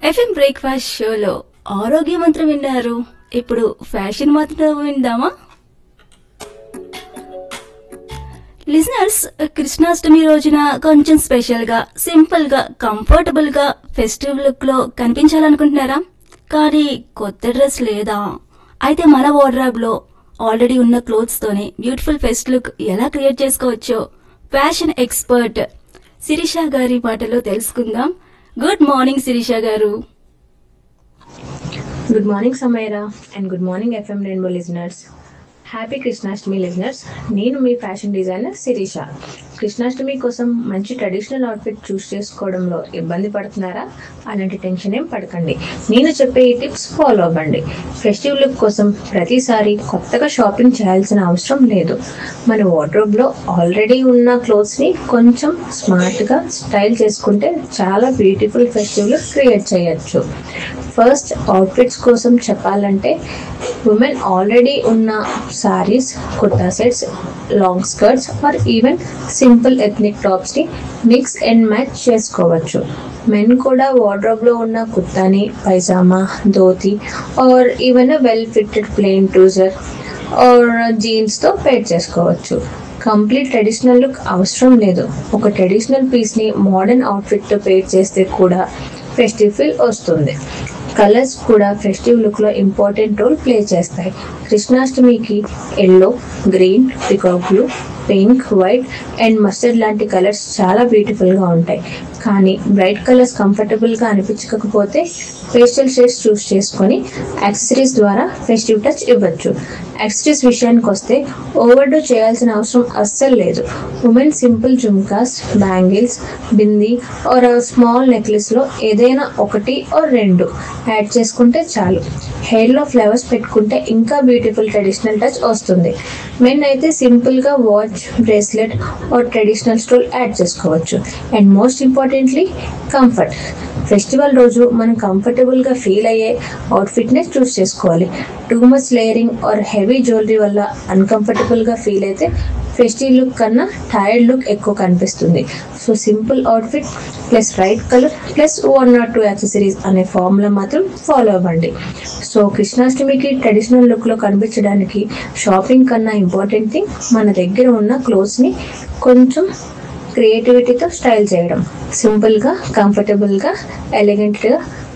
FM breakfast షోలో ఆరోగ్య మంత్రం విన్నారు ఇప్పుడు ఫ్యాషన్ మాత్రం విందామా లిజనర్స్ కృష్ణాష్టమి రోజున కొంచెం స్పెషల్ గా సింపుల్ గా కంఫర్టబుల్ గా ఫెస్టివ్ లుక్ లో కనిపించాలనుకుంటున్నారా కానీ కొత్త డ్రెస్ లేదా అయితే మన వార్డ్రాబ్ లో ఆల్రెడీ ఉన్న క్లోత్స్ తోనే బ్యూటిఫుల్ ఫెస్ట్ లుక్ ఎలా క్రియేట్ చేసుకోవచ్చో ఫ్యాషన్ ఎక్స్పర్ట్ శిరీష గారి మాటలో తెలుసుకుందాం గుడ్ మార్నింగ్ శిరీష గారు good morning Samaira and good morning FM rainbow listeners happy Krishnashtami listeners నేను మీ ఫ్యాషన్ డిజైనర్ శిరీష కృష్ణాష్టమి కోసం మంచి ట్రెడిషనల్ అవుట్ఫిట్ చూస్ చేసుకోవడంలో ఇబ్బంది పడుతున్నారా అలాంటి టెన్షన్ ఏం పడకండి నేను చెప్పే ఈ టిప్స్ ఫాలో అవ్వండి ఫెస్టివ్ లుక్ కోసం ప్రతిసారి కొత్తగా షాపింగ్ చేయాల్సిన అవసరం లేదు మన వార్డ్రోబ్లో ఆల్రెడీ ఉన్న క్లోత్స్ని కొంచెం స్మార్ట్గా స్టైల్ చేసుకుంటే చాలా బ్యూటిఫుల్ ఫెస్టివ్ లుక్ క్రియేట్ చేయొచ్చు ఫస్ట్ అవుట్ఫిట్స్ కోసం చెప్పాలంటే ఉమెన్ ఆల్రెడీ ఉన్న saris kurta sets long skirts or even simple ethnic టాప్స్ని మిక్స్ అండ్ మ్యాచ్ చేసుకోవచ్చు మెన్ కూడా వార్డ్రోబ్లో ఉన్న కుర్తాని pyjama dhoti or even well fitted plain trouser or జీన్స్తో పేర్ చేసుకోవచ్చు కంప్లీట్ ట్రెడిషనల్ లుక్ అవసరం లేదు ఒక ట్రెడిషనల్ పీస్ని మోడర్న్ అవుట్ఫిట్తో పేర్ చేస్తే కూడా ఫెస్టివ్ ఫీల్ వస్తుంది కలర్స్ కూడా ఫెస్టివ్ లుక్లో ఇంపార్టెంట్ రోల్ ప్లే చేస్తాయి కృష్ణాష్టమికి yellow green peacock blue pink white and mustard లాంటి కలర్స్ చాలా బ్యూటిఫుల్గా ఉంటాయి కానీ బ్రైట్ కలర్స్ కంఫర్టబుల్గా అనిపించకపోతే పేస్టల్ షేడ్స్ చూస్ చేసుకొని యాక్సెసరీస్ ద్వారా ఫెస్టివ్ టచ్ ఇవ్వచ్చు యాక్సెసరీస్ విషయానికి వస్తే ఓవర్డో చేయాల్సిన అవసరం అస్సలు లేదు women simple jhumkas bangles bindi or small నెక్లెస్లో ఏదైనా ఒకటి ఆర్ రెండు యాడ్ చేసుకుంటే చాలు హెయిర్లో ఫ్లవర్స్ పెట్టుకుంటే ఇంకా బ్యూటిఫుల్ ట్రెడిషనల్ టచ్ వస్తుంది మెన్ అయితే సింపుల్గా watch bracelet or traditional stole add చేసుకోవచ్చు and most importantly comfort festival రోజు మనం కంఫర్టబుల్గా ఫీల్ అయ్యే అవుట్ఫిట్నే చూస్ చేసుకోవాలి too much layering or heavy jewellery వల్ల అన్కంఫర్టబుల్గా ఫీల్ అయితే ఫెస్టివ్ లుక్ కన్నా టైర్డ్ లుక్ ఎక్కువ కనిపిస్తుంది so simple outfit plus right colour plus one not two accessories అనే ఫార్ములా మాత్రం ఫాలో అవ్వండి సో కృష్ణాష్టమికి ట్రెడిషనల్ లుక్లో కనిపించడానికి షాపింగ్ కన్నా ఇంపార్టెంట్ థింగ్ మన దగ్గర ఉన్న క్లోత్స్ని కొంచెం క్రియేటివిటీతో స్టైల్ చేయడం సింపుల్గా కంఫర్టబుల్గా ఎలిగెంట్గా